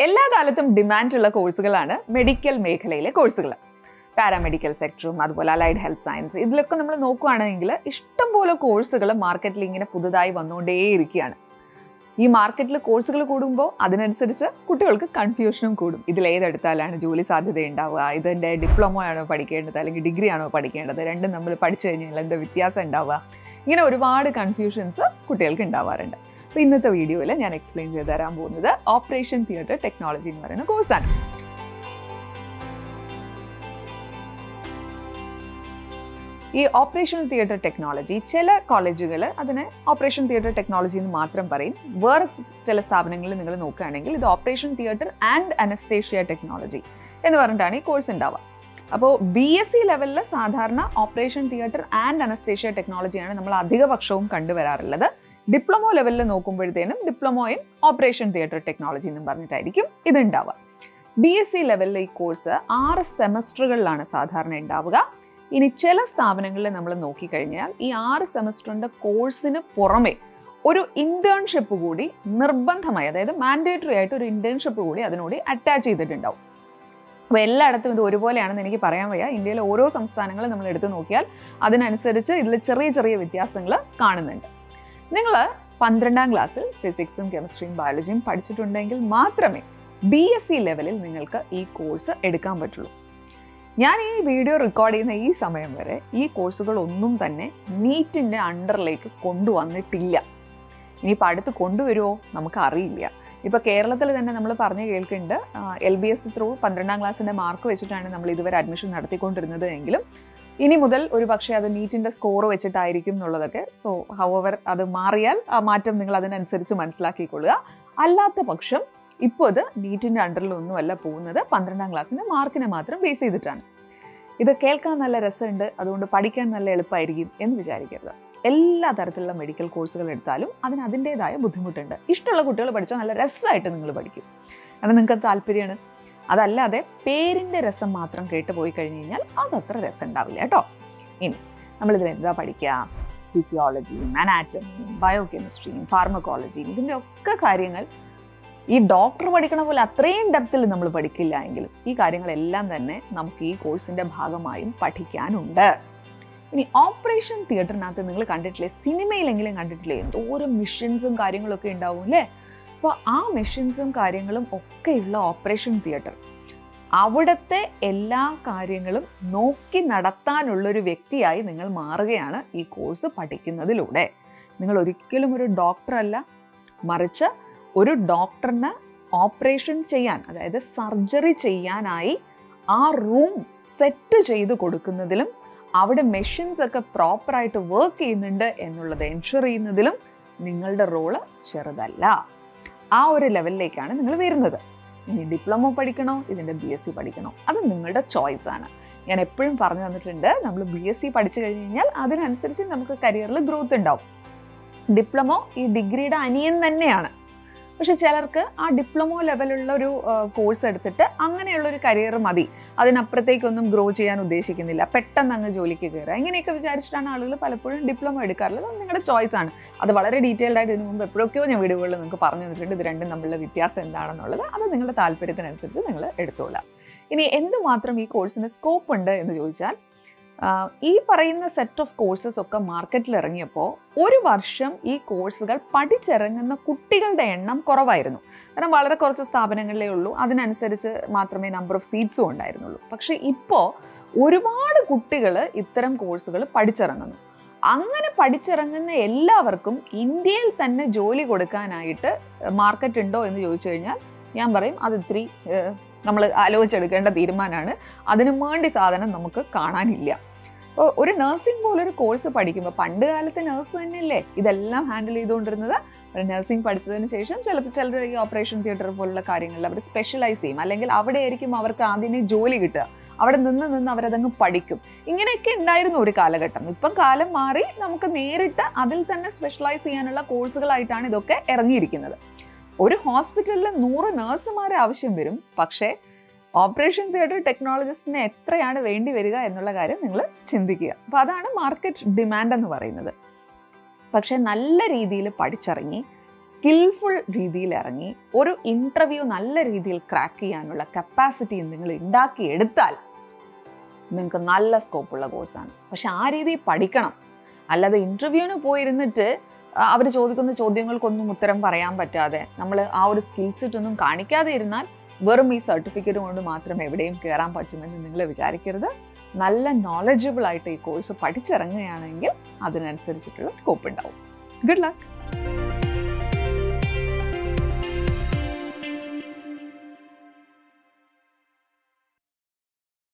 എല്ലാ കാലത്തും ഡിമാൻഡുള്ള കോഴ്സുകളാണ് മെഡിക്കൽ മേഖലയിലെ കോഴ്സുകൾ പാരാമെഡിക്കൽ സെക്ടറും അതുപോലെ അലൈഡ് ഹെൽത്ത് സയൻസ് ഇതിലൊക്കെ നമ്മൾ നോക്കുകയാണെങ്കിൽ ഇഷ്ടംപോലെ കോഴ്സുകൾ മാർക്കറ്റിൽ ഇങ്ങനെ പുതുതായി വന്നുകൊണ്ടേയിരിക്കുകയാണ് ഈ മാർക്കറ്റിൽ കോഴ്സുകൾ കൂടുമ്പോൾ അതിനനുസരിച്ച് കുട്ടികൾക്ക് കൺഫ്യൂഷനും കൂടും ഇതിൽ ഏതെടുത്താലാണ് ജോലി സാധ്യത ഉണ്ടാവുക ഇതിൻ്റെ ഡിപ്ലോമ ആണോ പഠിക്കേണ്ടത് അല്ലെങ്കിൽ ഡിഗ്രി ആണോ പഠിക്കേണ്ടത് രണ്ടും നമ്മൾ പഠിച്ചു കഴിഞ്ഞാൽ എന്താ വ്യത്യാസം ഉണ്ടാവുക ഇങ്ങനെ ഒരുപാട് കൺഫ്യൂഷൻസ് കുട്ടികൾക്ക് ഉണ്ടാവാറുണ്ട് അപ്പോൾ ഇന്നത്തെ വീഡിയോയിൽ ഞാൻ എക്സ്പ്ലെയിൻ ചെയ്ത് തരാൻ പോകുന്നത് ഓപ്പറേഷൻ തിയേറ്റർ ടെക്നോളജി എന്ന് പറയുന്ന കോഴ്സാണ് ഈ ഓപ്പറേഷണൽ തിയേറ്റർ ടെക്നോളജി ചില കോളേജുകൾ അതിനെ ഓപ്പറേഷൻ തിയേറ്റർ ടെക്നോളജി എന്ന് മാത്രം പറയും വേറെ ചില സ്ഥാപനങ്ങളിൽ നിങ്ങൾ നോക്കുകയാണെങ്കിൽ ഇത് operation theatre and anaesthesia technology എന്ന് പറഞ്ഞിട്ടാണ് ഈ കോഴ്സ് ഉണ്ടാവുക അപ്പോൾ ബി എസ് സി ലെവലിൽ സാധാരണ ഓപ്പറേഷൻ തിയേറ്റർ ആൻഡ് അനസ്തേഷ്യ ടെക്നോളജിയാണ് നമ്മൾ അധിക പക്ഷവും കണ്ടുവരാറുള്ളത് ഡിപ്ലോമോ ലെവലിൽ നോക്കുമ്പോഴത്തേനും diploma in operation theatre technology എന്നും പറഞ്ഞിട്ടായിരിക്കും ഇത് ഉണ്ടാവുക ബി എസ് സി ലെവലിലെ ഈ കോഴ്സ് ആറ് സെമസ്റ്ററുകളിലാണ് സാധാരണ ഉണ്ടാവുക ഇനി ചില സ്ഥാപനങ്ങളിൽ നമ്മൾ നോക്കിക്കഴിഞ്ഞാൽ ഈ ആറ് സെമസ്റ്ററിൻ്റെ കോഴ്സിന് പുറമെ ഒരു ഇന്റേൺഷിപ്പ് കൂടി നിർബന്ധമായി അതായത് മാൻഡേറ്ററി ആയിട്ട് ഒരു ഇന്റേൺഷിപ്പ് കൂടി അതിനോട് അറ്റാച്ച് ചെയ്തിട്ടുണ്ടാവും അപ്പോൾ എല്ലായിടത്തും ഇത് ഒരുപോലെയാണെന്ന് എനിക്ക് പറയാൻ വയ്യ ഇന്ത്യയിലെ ഓരോ സംസ്ഥാനങ്ങളും നമ്മൾ എടുത്തു നോക്കിയാൽ അതിനനുസരിച്ച് ഇതിൽ ചെറിയ ചെറിയ വ്യത്യാസങ്ങൾ കാണുന്നുണ്ട് നിങ്ങൾ പന്ത്രണ്ടാം ക്ലാസ്സിൽ ഫിസിക്സും കെമിസ്ട്രിയും ബയോളജിയും പഠിച്ചിട്ടുണ്ടെങ്കിൽ മാത്രമേ ബി എസ് സി ലെവലിൽ നിങ്ങൾക്ക് ഈ കോഴ്സ് എടുക്കാൻ പറ്റുള്ളൂ ഞാൻ ഈ വീഡിയോ റെക്കോർഡ് ചെയ്യുന്ന ഈ സമയം വരെ ഈ കോഴ്സുകൾ ഒന്നും തന്നെ നീറ്റിൻ്റെ അണ്ടറിലേക്ക് കൊണ്ടുവന്നിട്ടില്ല ഇനിയിപ്പോൾ അടുത്ത് കൊണ്ടുവരുമോ നമുക്ക് അറിയില്ല ഇപ്പോൾ കേരളത്തിൽ തന്നെ നമ്മൾ പറഞ്ഞു കേൾക്കുന്നുണ്ട് എൽ ബി എസ് ത്രൂ പന്ത്രണ്ടാം ക്ലാസ്സിൻ്റെ മാർക്ക് വെച്ചിട്ടാണ് നമ്മൾ ഇതുവരെ അഡ്മിഷൻ നടത്തിക്കൊണ്ടിരുന്നത് എങ്കിലും ഇനി മുതൽ ഒരു പക്ഷേ അത് നീറ്റിൻ്റെ സ്കോർ വെച്ചിട്ടായിരിക്കും എന്നുള്ളതൊക്കെ സോ ഹവർ അത് മാറിയാൽ ആ മാറ്റം നിങ്ങൾ അതിനനുസരിച്ച് മനസ്സിലാക്കിക്കൊള്ളുക അല്ലാത്ത പക്ഷം ഇപ്പോൾ ഇത് നീറ്റിൻ്റെ അണ്ടറിലൊന്നുമല്ല പോകുന്നത് പന്ത്രണ്ടാം ക്ലാസ്സിൻ്റെ മാർക്കിനെ മാത്രം ബേസ് ചെയ്തിട്ടാണ് ഇത് കേൾക്കാൻ നല്ല രസമുണ്ട് അതുകൊണ്ട് പഠിക്കാൻ നല്ല എളുപ്പമായിരിക്കും എന്ന് വിചാരിക്കരുത് എല്ലാ തരത്തിലുള്ള മെഡിക്കൽ കോഴ്സുകൾ എടുത്താലും അതിന് അതിൻ്റെതായ ബുദ്ധിമുട്ടുണ്ട് ഇഷ്ടമുള്ള കുട്ടികൾ പഠിച്ചാൽ നല്ല രസമായിട്ട് നിങ്ങൾ പഠിക്കും കാരണം നിങ്ങൾക്ക് താല്പര്യമാണ് അതല്ലാതെ പേരിൻ്റെ രസം മാത്രം കേട്ട് പോയി കഴിഞ്ഞ് കഴിഞ്ഞാൽ അതത്ര രസം ഉണ്ടാവില്ല കേട്ടോ ഇനി നമ്മളിതിൽ എന്താ പഠിക്കുക ഫിസിയോളജിയും അനാറ്റമിയും ബയോകെമിസ്ട്രിയും ഫാർമക്കോളജിയും ഇതിൻ്റെ ഒക്കെ കാര്യങ്ങൾ ഈ ഡോക്ടർ പഠിക്കണ പോലെ അത്രയും ഡെപ്തിൽ നമ്മൾ പഠിക്കില്ല എങ്കിലും ഈ കാര്യങ്ങളെല്ലാം തന്നെ നമുക്ക് ഈ കോഴ്സിൻ്റെ ഭാഗമായും പഠിക്കാനുണ്ട് ഇനി ഓപ്പറേഷൻ തിയേറ്ററിനകത്ത് നിങ്ങൾ കണ്ടിട്ടില്ലേ സിനിമയിലെങ്കിലും കണ്ടിട്ടില്ലേ എന്തോരം മിഷൻസും കാര്യങ്ങളൊക്കെ ഉണ്ടാവും അല്ലേ അപ്പോൾ ആ മെഷീൻസും കാര്യങ്ങളും ഒക്കെയുള്ള ഓപ്പറേഷൻ തിയേറ്റർ അവിടുത്തെ എല്ലാ കാര്യങ്ങളും നോക്കി നടത്താനുള്ളൊരു വ്യക്തിയായി നിങ്ങൾ മാറുകയാണ് ഈ കോഴ്സ് പഠിക്കുന്നതിലൂടെ നിങ്ങൾ ഒരിക്കലും ഒരു ഡോക്ടറല്ല മറിച്ച് ഒരു ഡോക്ടറിന് ഓപ്പറേഷൻ ചെയ്യാൻ അതായത് സർജറി ചെയ്യാനായി ആ റൂം സെറ്റ് ചെയ്ത് കൊടുക്കുന്നതിലും അവിടെ മെഷീൻസ് ഒക്കെ പ്രോപ്പറായിട്ട് വർക്ക് ചെയ്യുന്നുണ്ട് എന്നുള്ളത് എൻഷുർ ചെയ്യുന്നതിലും നിങ്ങളുടെ റോള് ചെറുതല്ല ആ ഒരു ലെവലിലേക്കാണ് നിങ്ങൾ വരുന്നത് ഇനി ഡിപ്ലോമ പഠിക്കണോ ഇതിൻ്റെ ബി എസ് സി പഠിക്കണോ അത് നിങ്ങളുടെ ചോയ്സ് ആണ് ഞാൻ എപ്പോഴും പറഞ്ഞു തന്നിട്ടുണ്ട് നമ്മൾ ബി എസ് സി പഠിച്ചു കഴിഞ്ഞ് കഴിഞ്ഞാൽ അതിനനുസരിച്ച് നമുക്ക് കരിയറിൽ ഗ്രോത്ത് ഉണ്ടാവും ഡിപ്ലോമോ ഈ ഡിഗ്രിയുടെ അനിയൻ തന്നെയാണ് പക്ഷെ ചിലർക്ക് ആ ഡിപ്ലോമോ ലെവലുള്ള ഒരു കോഴ്സ് എടുത്തിട്ട് അങ്ങനെയുള്ള ഒരു കരിയർ മതി അതിനപ്പുറത്തേക്കൊന്നും ഗ്രോ ചെയ്യാൻ ഉദ്ദേശിക്കുന്നില്ല പെട്ടെന്ന് അങ്ങ് ജോലിക്ക് കയറുക ഇങ്ങനെയൊക്കെ വിചാരിച്ചിട്ടാണ് ആളുകൾ പലപ്പോഴും ഡിപ്ലോമ എടുക്കാറുള്ളത് അത് നിങ്ങളുടെ ചോയ്സ് ആണ് അത് വളരെ ഡീറ്റെയിൽഡ് ആയിട്ട് ഇതിനു മുമ്പ് എപ്പോഴൊക്കെയോ ഞാൻ വീഡിയോകളിൽ നിങ്ങൾക്ക് പറഞ്ഞു തന്നിട്ടുണ്ട് ഇത് രണ്ടും തമ്മിലുള്ള വ്യത്യാസം എന്താണെന്നുള്ളത് അത് നിങ്ങളുടെ താല്പര്യത്തിനനുസരിച്ച് നിങ്ങൾ എടുത്തോളാം ഇനി എന്തുമാത്രം ഈ കോഴ്സിന് സ്കോപ്പ് ഉണ്ട് എന്ന് ചോദിച്ചാൽ ഈ പറയുന്ന സെറ്റ് ഓഫ് കോഴ്സസ് ഒക്കെ മാർക്കറ്റിൽ ഇറങ്ങിയപ്പോൾ ഒരു വർഷം ഈ കോഴ്സുകൾ പഠിച്ചിറങ്ങുന്ന കുട്ടികളുടെ എണ്ണം കുറവായിരുന്നു കാരണം വളരെ കുറച്ച് സ്ഥാപനങ്ങളിലേ ഉള്ളൂ അതിനനുസരിച്ച് മാത്രമേ നമ്പർ ഓഫ് സീറ്റ്സും ഉണ്ടായിരുന്നുള്ളൂ പക്ഷേ ഇപ്പോൾ ഒരുപാട് കുട്ടികൾ ഇത്തരം കോഴ്സുകൾ പഠിച്ചിറങ്ങുന്നു അങ്ങനെ പഠിച്ചിറങ്ങുന്ന എല്ലാവർക്കും ഇന്ത്യയിൽ തന്നെ ജോലി കൊടുക്കാനായിട്ട് മാർക്കറ്റ് ഉണ്ടോ എന്ന് ചോദിച്ചു കഴിഞ്ഞാൽ ഞാൻ പറയും അത് ഇത്തിരി നമ്മൾ ആലോചിച്ചെടുക്കേണ്ട തീരുമാനമാണ് അതിനു വേണ്ടി സാധനം നമുക്ക് കാണാനില്ല അപ്പോൾ ഒരു നഴ്സിംഗ് പോലൊരു കോഴ്സ് പഠിക്കുമ്പോൾ പണ്ട് കാലത്തെ നഴ്സ് തന്നെയല്ലേ ഇതെല്ലാം ഹാൻഡിൽ ചെയ്തുകൊണ്ടിരുന്നത് ഒരു നഴ്സിംഗ് പഠിച്ചതിന് ശേഷം ചിലപ്പോൾ ചിലർ ഈ ഓപ്പറേഷൻ തിയേറ്റർ പോലുള്ള കാര്യങ്ങളിൽ അവർ സ്പെഷ്യലൈസ് ചെയ്യും അല്ലെങ്കിൽ അവിടെ ആയിരിക്കും അവർക്ക് ആദ്യമേ ജോലി കിട്ടുക അവിടെ നിന്ന് നിന്ന് അവരതങ്ങ് പഠിക്കും ഇങ്ങനെയൊക്കെ ഉണ്ടായിരുന്നു ഒരു കാലഘട്ടം ഇപ്പം കാലം മാറി നമുക്ക് നേരിട്ട് അതിൽ തന്നെ സ്പെഷ്യലൈസ് ചെയ്യാനുള്ള കോഴ്സുകളായിട്ടാണ് ഇതൊക്കെ ഇറങ്ങിയിരിക്കുന്നത് ഒരു ഹോസ്പിറ്റലിൽ നൂറ് നഴ്സുമാരെ ആവശ്യം വരും പക്ഷേ ഓപ്പറേഷൻ തിയേറ്റർ ടെക്നോളജിസ്റ്റിന് എത്രയാണ് വേണ്ടി വരിക എന്നുള്ള കാര്യം നിങ്ങൾ ചിന്തിക്കുക അപ്പോൾ അതാണ് മാർക്കറ്റ് ഡിമാൻഡ് എന്ന് പറയുന്നത് പക്ഷേ നല്ല രീതിയിൽ പഠിച്ചിറങ്ങി സ്കിൽഫുൾ രീതിയിൽ ഇറങ്ങി ഒരു ഇൻ്റർവ്യൂ നല്ല രീതിയിൽ ക്രാക്ക് ചെയ്യാനുള്ള കപ്പാസിറ്റി നിങ്ങൾ ഉണ്ടാക്കിയെടുത്താൽ നിങ്ങൾക്ക് നല്ല സ്കോപ്പുള്ള കോഴ്സാണ് പക്ഷെ ആ രീതിയിൽ പഠിക്കണം അല്ലാതെ ഇൻ്റർവ്യൂവിന് പോയിരുന്നിട്ട് അവർ ചോദിക്കുന്ന ചോദ്യങ്ങൾക്കൊന്നും ഉത്തരം പറയാൻ പറ്റാതെ നമ്മൾ ആ ഒരു സ്കിൽസ് ഇട്ടൊന്നും കാണിക്കാതെ ഇരുന്നാൽ വെറും ഈ സർട്ടിഫിക്കറ്റ് കൊണ്ട് മാത്രം എവിടെയും കയറാൻ പറ്റുമെന്ന് നിങ്ങൾ വിചാരിക്കരുത് നല്ല നോളജബിൾ ആയിട്ട് ഈ കോഴ്സ് പഠിച്ചിറങ്ങുകയാണെങ്കിൽ അതിനനുസരിച്ചിട്ടുള്ള സ്കോപ്പ് ഉണ്ടാവും ഗുഡ് ലക്ക്